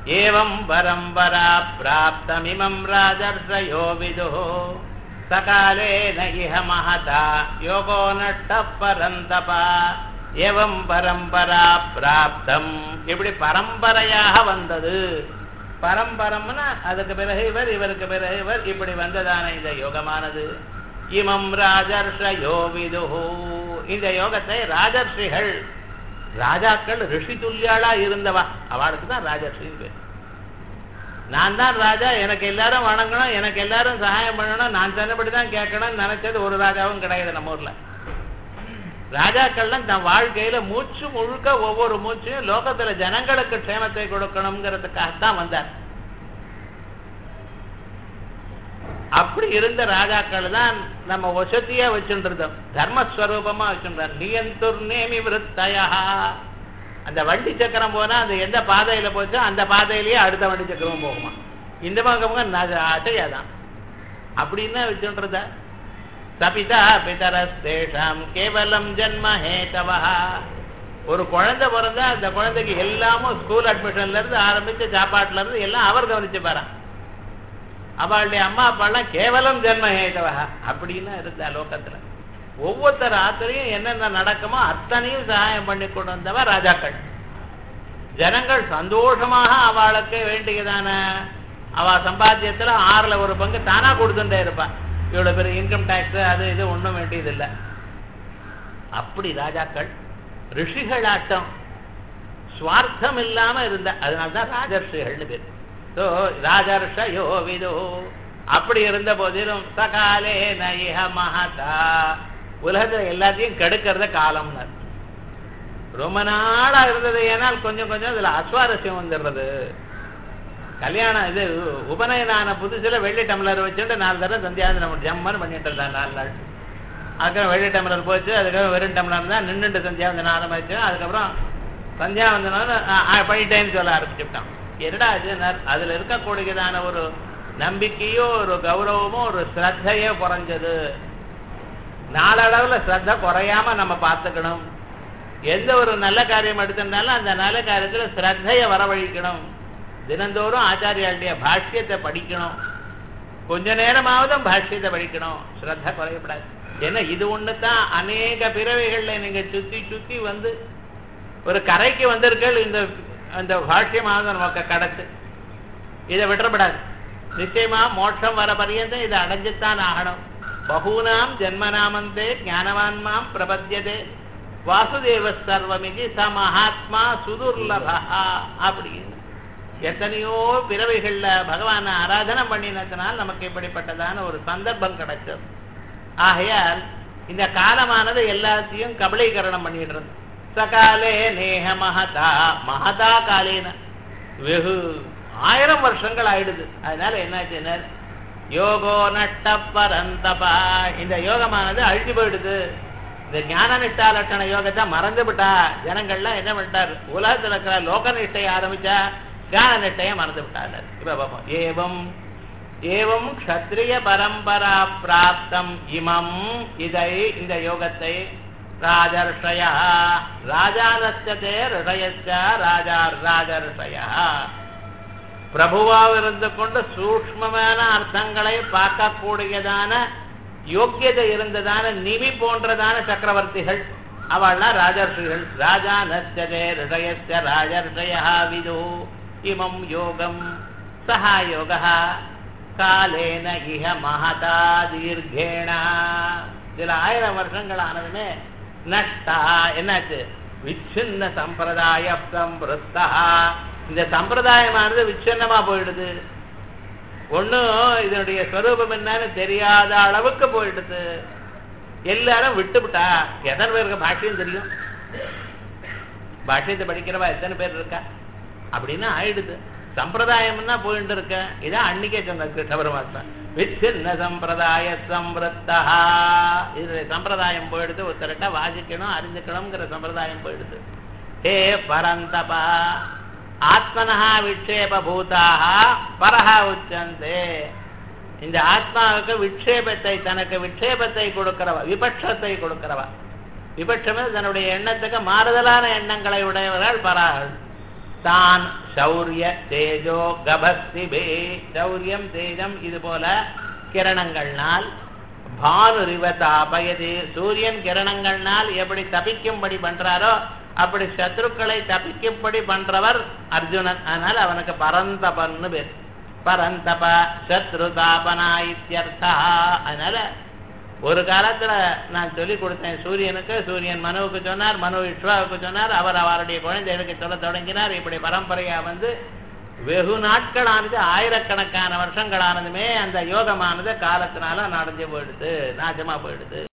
ஏவம் பரம்பரா பிராப்தமிமம் ராஜர்ஷயோ விதுः சகாலேன இஹ மகதா யோகோ நட்ட பரந்தபா ஏவம் பரம்பரா பிராப்தம் இப்படி பரம்பரையாக வந்தது பரம்பரம்னா அதுக்கு பிறகு இவர் இவருக்கு பிறகு இவர் இப்படி வந்ததான இந்த யோகமானது இமம் ராஜர்ஷயோ விதுஹு இந்த யோகத்தை ராஜர்ஷிகள் ராஜாக்கள் ரிஷி துல்லியாளா இருந்தவா அவளுக்கு தான் ராஜர்ஷின்னு பேர் நான் தான் ராஜா எனக்கு எல்லாரும் வணங்கணும் எனக்கு எல்லாரும் சகாயம் பண்ணணும் நான் சொன்னபடி தான் கேட்கணும்னு நினைச்சது ஒரு ராஜாவும் கிடையாது நம்ம ஊர்ல ராஜாக்கள்லாம் தன் வாழ்க்கையில மூச்சு முழுக்க ஒவ்வொரு மூச்சையும் லோகத்துல ஜனங்களுக்கு க்ஷேமத்தை கொடுக்கணுங்கிறதுக்காகத்தான் வந்தார் அப்படி இருந்த ராஜாக்கள் தான் நம்ம வசதியா வச்சுருந்தோம் தர்மஸ்வரூபமா வச்சுருந்தோம் நியந்தூர் நேமி விருத்தயா அந்த வண்டி சக்கரம் போனா அந்த எந்த பாதையில போச்சோ அந்த பாதையிலேயே அடுத்த வண்டி சக்கரமும் போகுமா இந்த பக்கம் அட்டையாதான் அப்படின்னு வச்சுன்றத சபிதா பிதரஸ்தேஷாம் கேவலம் ஜன்ம ஹேதவா ஒரு குழந்தை பிறந்தா அந்த குழந்தைக்கு எல்லாமும் ஸ்கூல் அட்மிஷன்ல இருந்து ஆரம்பிச்ச சாப்பாட்டுல இருந்து எல்லாம் அவர் கவனிச்சு பாரா அவளுடைய அம்மா அப்பாலாம் கேவலம் ஜென்ம ஹேதவா அப்படின்னு இருந்தா லோகத்துல ஒவ்வொருத்தர் ஆத்திரையும் என்னென்ன நடக்குமோ அத்தனையும் சகாயம் பண்ணி கொண்டு வந்தவ ராஜாக்கள் ஜனங்கள் சந்தோஷமாக அவளுக்கு வேண்டியதான அவ சம்பாத்தியத்துல ஆறுல ஒரு பங்கு தானா கொடுத்துட்டே இருப்பா இவ்வளவு பெரிய இன்கம் டாக்ஸ் அது இது ஒண்ணும் வேண்டியதில்லை அப்படி ராஜாக்கள் ரிஷிகளாட்டம் சுவார்த்தம் இல்லாம இருந்த அதனால்தான் ராஜர்ஷிகள்னு பேர் ஸோ ராஜர்ஷயோ விதோ அப்படி இருந்த போதிலும் சகாலே நயிஹ மகதா உலகத்துல எல்லாத்தையும் கெடுக்கிறத காலம்னார் ரொம்ப நாளா இருந்தது ஏனால் கொஞ்சம் கொஞ்சம் அதுல அஸ்வாரஸ்யம் வந்துடுறது கல்யாணம் இது உபநயனான புதுசுல வெள்ளி டம்ளர் வச்சுட்டு நாலு தடவை சந்தியாவந்தனம் ஜம்மன் பண்ணிட்டு இருந்தான் நாலு நாள் அதுக்கப்புறம் வெள்ளி டம்ளர் போச்சு அதுக்கப்புறம் வெறும் டம்ளர் தான் நின்றுட்டு சந்தியாவந்தனம் ஆரம்பிச்சு அதுக்கப்புறம் சந்தியாவந்தனம் பண்ணிட்டேன்னு சொல்ல ஆரம்பிச்சுட்டான் என்னடா இது அதுல இருக்கக்கூடியதான ஒரு நம்பிக்கையோ ஒரு கௌரவமோ ஒரு ஸ்ரத்தையோ குறைஞ்சது நாளளவுல ஸ்ரத்த குறையாம நம்ம பார்த்துக்கணும் எந்த ஒரு நல்ல காரியம் எடுத்திருந்தாலும் அந்த நல்ல காரியத்துல ஸ்ரத்தைய வரவழிக்கணும் தினந்தோறும் ஆச்சாரியாளுடைய பாஷ்யத்தை படிக்கணும் கொஞ்ச நேரமாவது பாஷ்யத்தை படிக்கணும் ஸ்ரத்த குறையப்படாது ஏன்னா இது ஒண்ணு தான் அநேக பிறவைகள்ல நீங்க சுத்தி சுத்தி வந்து ஒரு கரைக்கு வந்திருக்கள் இந்த அந்த பாஷ்யமாவது நமக்கு கடத்து இதை விட்டுறப்படாது நிச்சயமா மோட்சம் வர பரியந்தம் இதை அடைஞ்சுத்தான் ஆகணும் பகூனாம் ஜென்மநாமந்தே ஞானவான்மாம் பிரபத்தியதே வாசுதேவ சர்வமிதி ச மகாத்மா சுதுர்லபா அப்படின்னு எத்தனையோ பிறவைகள்ல பகவான ஆராதனை பண்ணினதுனால் நமக்கு இப்படிப்பட்டதான ஒரு சந்தர்ப்பம் கிடைச்சது ஆகையால் இந்த காலமானது எல்லாத்தையும் கபலீகரணம் பண்ணிடுறது சகாலே நேஹ மகதா மகதா காலேன வெகு ஆயிரம் வருஷங்கள் ஆயிடுது அதனால என்னாச்சுன்னா யோகோ நட்ட பரந்தபா இந்த யோகமானது அழிஞ்சு போயிடுது இந்த ஞான நிஷ்டா லட்சண யோகத்தை மறந்து விட்டா ஜனங்கள்லாம் என்ன பண்ணிட்டார் உலகத்துல இருக்கிற லோக நிஷ்டையை ஆரம்பிச்சா ஞான நிஷ்டையை மறந்து விட்டார் இப்ப பார்ப்போம் ஏவம் ஏவம் க்ஷத்ரிய பரம்பரா பிராப்தம் இமம் இதை இந்த யோகத்தை ராஜர்ஷய ராஜானஸ்தே ரிஷயச்ச ராஜா ராஜர்ஷய பிரபுவாக இருந்து கொண்டு சூக்மமான அர்த்தங்களை பார்க்கக்கூடியதான யோக்கியதை இருந்ததான நிவி போன்றதான சக்கரவர்த்திகள் அவள்லாம் ராஜர்ஷிகள் ராஜா நச்சதே ரிஷயச்ச ராஜர்ஷயா விது இமம் யோகம் சஹா யோக காலேன இஹ மகதா தீர்கேண இதுல ஆயிரம் வருஷங்கள் ஆனதுமே நஷ்டா என்னாச்சு விச்சின்ன சம்பிரதாய சம்பிருத்தா இந்த சம்பிரதாயமானது விச்சின்னமா போயிடுது ஒண்ணும் இதனுடைய ஸ்வரூபம் என்னன்னு தெரியாத அளவுக்கு போயிடுது எல்லாரும் விட்டுவிட்டா எத்தனை பேருக்கு பாஷ்யம் தெரியும் பாஷ்யத்தை படிக்கிறவா எத்தனை பேர் இருக்கா அப்படின்னா ஆயிடுது சம்பிரதாயம்னா போயிட்டு இருக்க இதான் அன்னைக்கே சொன்ன கிருஷ்ண பரமாத்மா விச்சின்ன சம்பிரதாய சம்பிரத்தா இது சம்பிரதாயம் போயிடுது ஒருத்தர்கிட்ட வாசிக்கணும் அறிஞ்சுக்கணுங்கிற சம்பிரதாயம் போயிடுது ஹே பரந்தபா ஆத்மனஹா விக்ஷேப பூதாக பரஹா உச்சந்தே இந்த ஆத்மாவுக்கு விக்ஷேபத்தை தனக்கு விக்ஷேபத்தை கொடுக்கிறவா விபட்சத்தை கொடுக்கிறவா விபட்சம் தன்னுடைய எண்ணத்துக்கு மாறுதலான எண்ணங்களை உடையவர்கள் பராகள் தான் சௌரிய தேஜோ கபஸ்திபே சௌரியம் தேஜம் இது போல கிரணங்கள்னால் பானுரிவ தாபயது சூரியன் கிரணங்கள்னால் எப்படி தப்பிக்கும்படி பண்றாரோ அப்படி சத்ருக்களை தப்பிக்கும்படி பண்றவர் அர்ஜுனன் அதனால அவனுக்கு பரந்தபன்னு பேர் பரந்தப சத்ரு தாபனா இத்தியர்த்தா அதனால ஒரு காலத்துல நான் சொல்லி கொடுத்தேன் சூரியனுக்கு சூரியன் மனுவுக்கு சொன்னார் மனு விஸ்வாவுக்கு சொன்னார் அவர் அவருடைய குழந்தைகளுக்கு சொல்ல தொடங்கினார் இப்படி பரம்பரையா வந்து வெகு நாட்களானது ஆயிரக்கணக்கான வருஷங்களானதுமே அந்த யோகமானது காலத்தினால நடந்து போயிடுது நாசமா போயிடுது